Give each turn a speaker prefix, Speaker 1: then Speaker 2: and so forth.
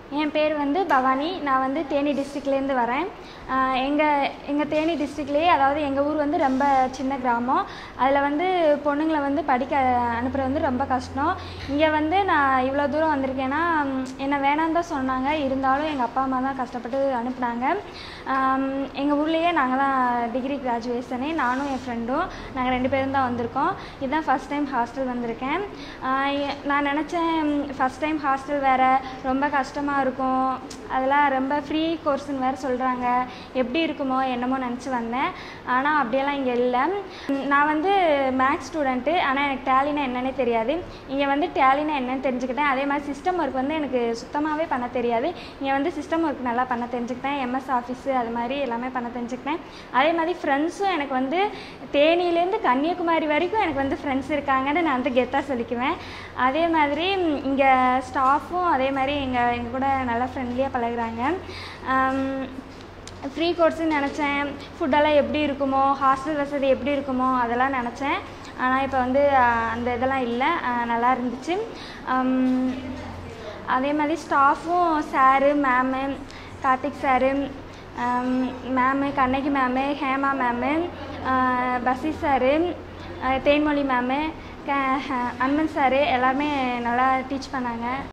Speaker 1: என் பேர் வந்து பவானி நான் வந்து தேனி டிஸ்ட்ரிக்ட்லேருந்து வரேன் எங்கள் எங்கள் தேனி டிஸ்ட்ரிக்ட்லேயே அதாவது எங்கள் ஊர் வந்து ரொம்ப சின்ன கிராமம் அதில் வந்து பொண்ணுங்களை வந்து படிக்க அனுப்புறது வந்து ரொம்ப கஷ்டம் இங்கே வந்து நான் இவ்வளோ தூரம் வந்திருக்கேன்னா ம், என்னை வேணான்னு தான் சொன்னாங்க இருந்தாலும் எங்கள் அப்பா அம்மா தான் கஷ்டப்பட்டு அனுப்புனாங்க எங்கள் ஊர்லேயே நாங்கள் தான் டிகிரி கிராஜுவேஷனே நானும் என் ஃப்ரெண்டும் நாங்கள் ரெண்டு பேரும் தான் வந்திருக்கோம் இதுதான் ஃபஸ்ட் டைம் ஹாஸ்டல் வந்திருக்கேன் ஆஹ் எ- நான் நினச்சேன் ஃபஸ்ட் டைம் ஹாஸ்டல் வேறு ரொம்ப கஷ்டமாக இருக்கும் அதெல்லாம் ரொம்ப ஃப்ரீ கோர்ஸ்னு வேறு சொல்கிறாங்க எப்படி இருக்குமோ என்னமோ நினச்சி வந்தேன் ஆனால் அப்படியெல்லாம் இங்கே இல்லை ம், நான் வந்து மேக்ஸ் ஸ்டூடெண்ட்டு ஆனால் எனக்கு டேலினா என்னன்னே தெரியாது இங்கே வந்து டேலினா என்னன்னு தெரிஞ்சுக்கிட்டேன் அதே மாதிரி சிஸ்டம் ஒர்க் வந்து எனக்கு சுத்தமாகவே பண்ண தெரியாது இங்கே வந்து சிஸ்டம் ஒர்க் நல்லா பண்ண தெரிஞ்சுக்கிட்டேன் எம்எஸ் ஆஃபீஸு அது மாதிரி எல்லாமே பண்ண தெரிஞ்சுக்கிட்டேன் அதே மாதிரி ஃப்ரெண்ட்ஸும் எனக்கு வந்து தேனியிலேருந்து கன்னியாகுமரி வரைக்கும் எனக்கு வந்து ஃப்ரெண்ட்ஸ் இருக்காங்கன்னு நான் வந்து கெத்தாக சொல்லிக்குவேன் அதே மாதிரி இங்கே ஸ்டாஃபும் அதே மாதிரி எங்கள் எங்கள் கூட நல்லா ஃப்ரெண்ட்லியாக பழகுறாங்க ஃப்ரீ கோர்ஸ்னு நினச்சேன் ஃபுட்டெல்லாம் எப்படி இருக்குமோ ஹாஸ்டல் வசதி எப்படி இருக்குமோ அதெல்லாம் நினச்சேன் ஆனால் இப்போ வந்து அஹ், அந்த இதெல்லாம் இல்லை அஹ், நல்லா இருந்துச்சு அம், அதே மாதிரி ஸ்டாஃபும் sir ma'am Karthik sir ma'am Kannagi ma'am Hema ma'am பசி சாரு அஹ், தேன்மொழி மேமு க அன்மன் சாரு எல்லாருமே நல்லா டீச் பண்ணாங்க